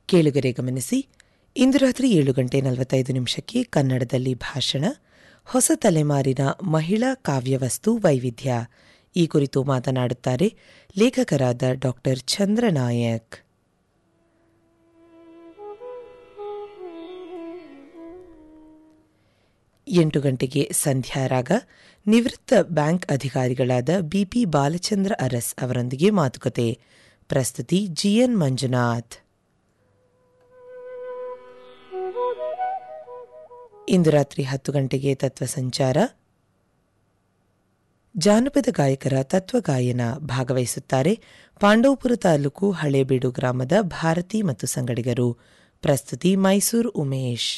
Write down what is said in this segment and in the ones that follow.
ಕೇಳುಗರೆ ಗಮನಿಸಿ ಇಂದು ರಾತ್ರಿ ಏಳು ಗಂಟೆ ನಲವತ್ತೈದು ನಿಮಿಷಕ್ಕೆ ಕನ್ನಡದಲ್ಲಿ ಭಾಷಣ ಹೊಸ ತಲೆಮಾರಿನ ಮಹಿಳಾ ಕಾವ್ಯವಸ್ತು ವೈವಿಧ್ಯ ಈ ಕುರಿತು ಮಾತನಾಡುತ್ತಾರೆ ಲೇಖಕರಾದ ಡಾಕ್ಟರ್ ಚಂದ್ರನಾಯಕ್ ಎಂಟು ಗಂಟೆಗೆ ಸಂಧ್ಯಾರಾಗ ನಿವೃತ್ತ ಬ್ಯಾಂಕ್ ಅಧಿಕಾರಿಗಳಾದ ಬಿಪಿ ಬಾಲಚಂದ್ರ ಅರಸ್ ಅವರೊಂದಿಗೆ ಮಾತುಕತೆ ಪ್ರಸ್ತುತಿ ಜಿಎನ್ ಮಂಜುನಾಥ್ ಇಂದು ರಾತ್ರಿ ಹತ್ತು ಗಂಟೆಗೆ ತತ್ವ ಸಂಚಾರ ಜಾನಪದ ಗಾಯಕರ ತತ್ವಗಾಯನ ಭಾಗವಹಿಸುತ್ತಾರೆ ಪಾಂಡವಪುರ ತಾಲೂಕು ಹಳೇಬೀಡು ಗ್ರಾಮದ ಭಾರತಿ ಮತ್ತು ಸಂಗಡಿಗರು ಪ್ರಸ್ತುತಿ ಮೈಸೂರು ಉಮೇಶ್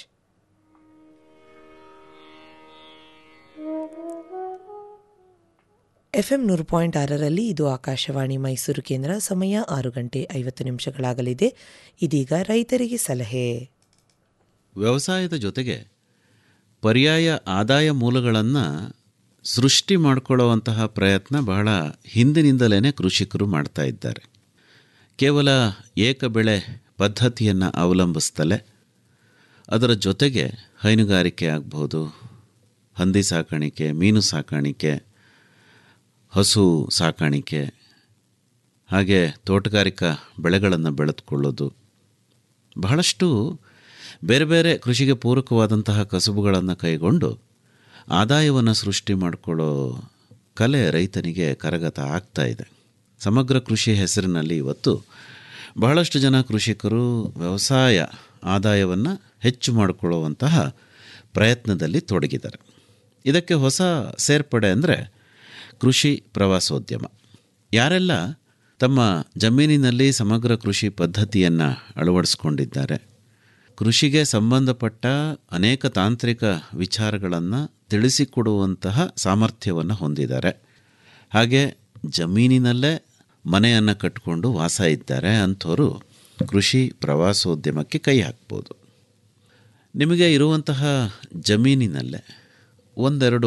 ಎಫ್ಎಂ ನೂರು ಪಾಯಿಂಟ್ ಆರರಲ್ಲಿ ಇದು ಆಕಾಶವಾಣಿ ಮೈಸೂರು ಕೇಂದ್ರ ಸಮಯ ಆರು ಗಂಟೆ ಐವತ್ತು ನಿಮಿಷಗಳಾಗಲಿದೆ ಇದೀಗ ರೈತರಿಗೆ ಸಲಹೆ ವ್ಯವಸಾಯದ ಜೊತೆಗೆ ಪರ್ಯಾಯ ಆದಾಯ ಮೂಲಗಳನ್ನು ಸೃಷ್ಟಿ ಮಾಡಿಕೊಳ್ಳುವಂತಹ ಪ್ರಯತ್ನ ಬಹಳ ಹಿಂದಿನಿಂದಲೇ ಕೃಷಿಕರು ಮಾಡ್ತಾ ಇದ್ದಾರೆ ಕೇವಲ ಏಕ ಬೆಳೆ ಪದ್ಧತಿಯನ್ನು ಅವಲಂಬಿಸ್ತಲೇ ಅದರ ಜೊತೆಗೆ ಹೈನುಗಾರಿಕೆ ಆಗ್ಬೋದು ಹಂದಿ ಸಾಕಾಣಿಕೆ ಮೀನು ಸಾಕಾಣಿಕೆ ಹಸು ಸಾಕಾಣಿಕೆ ಹಾಗೆ ತೋಟಗಾರಿಕಾ ಬೆಳೆಗಳನ್ನು ಬೆಳೆದುಕೊಳ್ಳೋದು ಬಹಳಷ್ಟು ಬೇರೆ ಬೇರೆ ಕೃಷಿಗೆ ಪೂರಕವಾದಂತಹ ಕಸುಬುಗಳನ್ನು ಕೈಗೊಂಡು ಆದಾಯವನ್ನು ಸೃಷ್ಟಿ ಮಾಡಿಕೊಳ್ಳೋ ಕಲೆ ರೈತನಿಗೆ ಕರಗತ ಆಗ್ತಾ ಇದೆ ಸಮಗ್ರ ಕೃಷಿ ಹೆಸರಿನಲ್ಲಿ ಇವತ್ತು ಬಹಳಷ್ಟು ಜನ ಕೃಷಿಕರು ವ್ಯವಸಾಯ ಆದಾಯವನ್ನು ಹೆಚ್ಚು ಮಾಡಿಕೊಳ್ಳುವಂತಹ ಪ್ರಯತ್ನದಲ್ಲಿ ತೊಡಗಿದ್ದಾರೆ ಇದಕ್ಕೆ ಹೊಸ ಸೇರ್ಪಡೆ ಅಂದರೆ ಕೃಷಿ ಪ್ರವಾಸೋದ್ಯಮ ಯಾರೆಲ್ಲ ತಮ್ಮ ಜಮೀನಿನಲ್ಲಿ ಸಮಗ್ರ ಕೃಷಿ ಪದ್ಧತಿಯನ್ನು ಅಳವಡಿಸ್ಕೊಂಡಿದ್ದಾರೆ ಕೃಷಿಗೆ ಸಂಬಂಧಪಟ್ಟ ಅನೇಕ ತಾಂತ್ರಿಕ ವಿಚಾರಗಳನ್ನು ತಿಳಿಸಿಕೊಡುವಂತಹ ಸಾಮರ್ಥ್ಯವನ್ನು ಹೊಂದಿದ್ದಾರೆ ಹಾಗೆ ಜಮೀನಿನಲ್ಲೇ ಮನೆಯನ್ನು ಕಟ್ಟಿಕೊಂಡು ವಾಸ ಇದ್ದಾರೆ ಅಂಥವರು ಕೃಷಿ ಪ್ರವಾಸೋದ್ಯಮಕ್ಕೆ ಕೈ ಹಾಕ್ಬೋದು ನಿಮಗೆ ಇರುವಂತಹ ಜಮೀನಿನಲ್ಲೇ ಒಂದೆರಡು